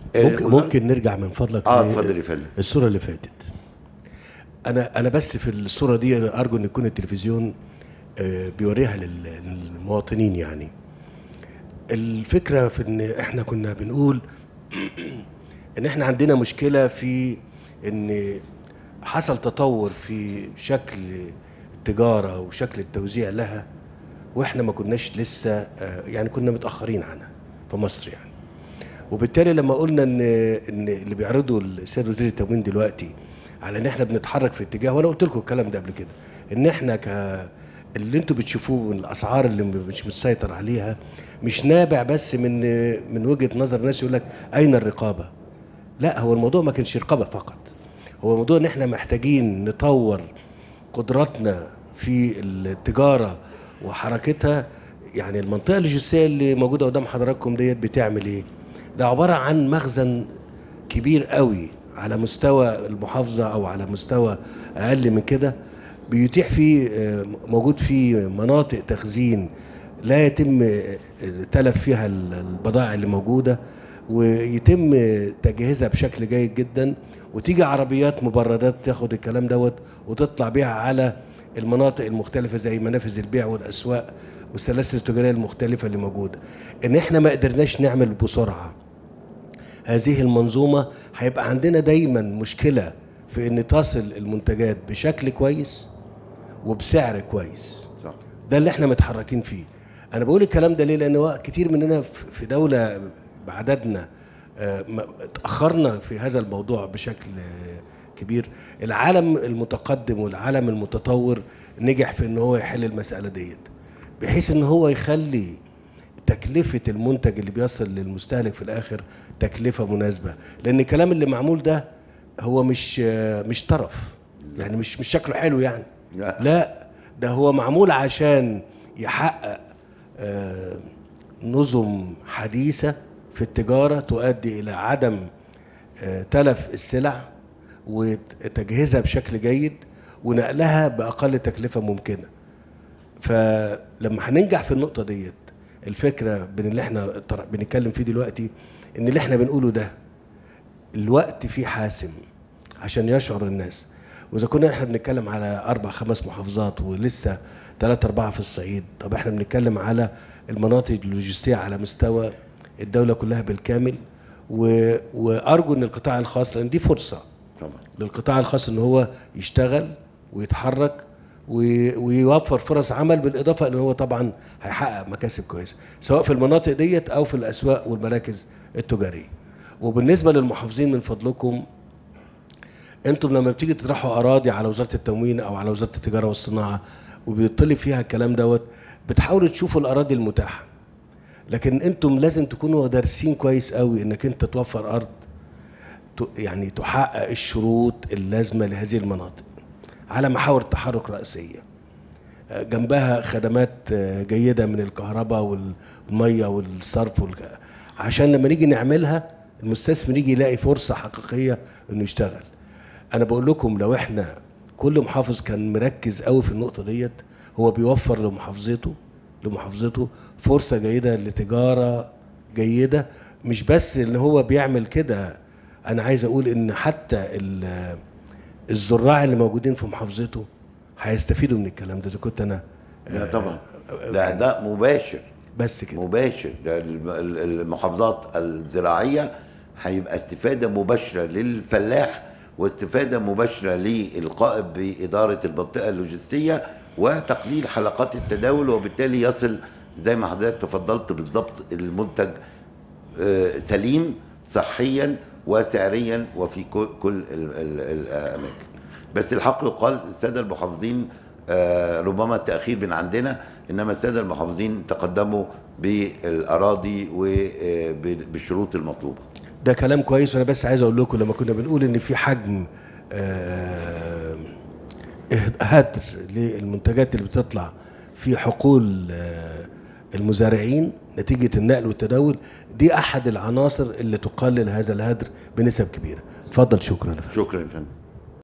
ممكن وزارة- ممكن نرجع من فضلك اه ل- اتفضل يا فندم الصوره اللي فاتت انا انا بس في الصوره دي ارجو ان يكون التلفزيون آه، بيوريها لل- للمواطنين يعني الفكره في ان احنا كنا بنقول ان احنا عندنا مشكله في ان حصل تطور في شكل التجاره وشكل التوزيع لها واحنا ما كناش لسه آه، يعني كنا متاخرين عنها في مصر يعني وبالتالي لما قلنا ان ان اللي بيعرضوا السيد وزير التموين دلوقتي على ان احنا بنتحرك في اتجاه وانا قلت لكم الكلام ده قبل كده ان احنا ك اللي انتوا بتشوفوه من الاسعار اللي مش متسيطر عليها مش نابع بس من من وجهه نظر ناس يقول لك اين الرقابه؟ لا هو الموضوع ما كانش رقابه فقط هو الموضوع ان احنا محتاجين نطور قدراتنا في التجاره وحركتها يعني المنطقه اللوجستيه اللي موجوده قدام حضراتكم ديت بتعمل ايه؟ ده عباره عن مخزن كبير قوي على مستوى المحافظه او على مستوى اقل من كده بيتيح فيه آه، موجود فيه مناطق تخزين لا يتم آه، تلف فيها ال- البضائع اللي موجوده ويتم تجهيزها بشكل جيد جدا وتيجي عربيات مبردات تاخد الكلام دوت وتطلع بيها على المناطق المختلفه زي منافذ البيع والاسواق والسلاسل التجاريه المختلفه اللي موجوده ان احنا ما قدرناش نعمل بسرعه هذه المنظومه هيبقى عندنا دايما مشكله في ان تصل المنتجات بشكل كويس وبسعر كويس صح ده اللي احنا متحركين فيه انا بقول الكلام ده ليه لان هو كتير مننا في- في دوله بعددنا آه، ما- اتاخرنا في هذا الموضوع بشكل آه، كبير العالم المتقدم والعالم المتطور نجح في ان هو يحل المساله ديت بحيث ان هو يخلي تكلفه المنتج اللي بيصل للمستهلك في الاخر تكلفه مناسبه لان الكلام اللي معمول ده هو مش آه، مش طرف يعني مش مش شكله حلو يعني لا. لا ده هو معمول عشان يحقق آه، نظم حديثة في التجارة تؤدي إلى عدم آه، تلف السلع وتجهيزها بشكل جيد ونقلها بأقل تكلفة ممكنة فلما هننجح في النقطة ديت الفكرة بين اللي احنا طر- بنتكلم فيه دلوقتي ان اللي احنا بنقوله ده الوقت فيه حاسم عشان يشعر الناس واذا كنا احنا بنتكلم على اربع خمس محافظات ولسه ثلاثة أربعة في الصعيد طب احنا بنتكلم على المناطق اللوجستية على مستوى الدولة كلها بالكامل و... وأرجو أن القطاع الخاص لأن دي فرصة طبعا للقطاع الخاص ان هو يشتغل ويتحرك وي- ويوفر فرص عمل بالاضافه ان هو طبعا هيحقق مكاسب كويسه سواء في المناطق ديت او في الاسواق والمراكز التجاريه وبالنسبه للمحافظين من فضلكم انتم لما بتيجي تطرحوا اراضي على وزاره التموين او على وزاره التجاره والصناعه وبيطلب فيها الكلام دوت بتحاولوا تشوفوا الاراضي المتاحه لكن انتم لازم تكونوا دارسين كويس قوي انك انت توفر ارض ت- يعني تحقق الشروط اللازمه لهذه المناطق على محاور تحرك رئيسيه آه، جنبها خدمات آه، جيده من الكهرباء والميه والصرف والك... عشان لما نيجي نعملها المستثمر يجي يلاقي فرصه حقيقيه انه يشتغل انا بقول لكم لو احنا كل محافظ كان مركز قوي في النقطه ديت هو بيوفر لمحافظته لمحافظته فرصه جيده لتجاره جيده مش بس ان هو بيعمل كده انا عايز اقول ان حتى ال- الزراع اللي موجودين في محافظته هيستفيدوا من الكلام ده اذا كنت انا لا طبعا ده ده مباشر بس كده مباشر ده الم- ال- المحافظات الزراعيه هيبقى استفاده مباشره للفلاح واستفاده مباشره للقائم باداره المنطقه اللوجستيه وتقليل حلقات التداول وبالتالي يصل زي ما حضرتك تفضلت بالظبط المنتج آه، سليم صحيا وسعريا وفي كل كل ال- ال- الاماكن بس الحق يقال الساده المحافظين آه، ربما التاخير من عندنا انما الساده المحافظين تقدموا بالاراضي وبالشروط المطلوبه ده كلام كويس وانا بس عايز اقول لكم لما كنا بنقول ان في حجم آه، إهد- هدر للمنتجات اللي بتطلع في حقول آه، المزارعين نتيجة النقل والتداول دي أحد العناصر اللي تقلل هذا الهدر بنسب كبيرة اتفضل شكرا يا فندم. شكرا يا فندم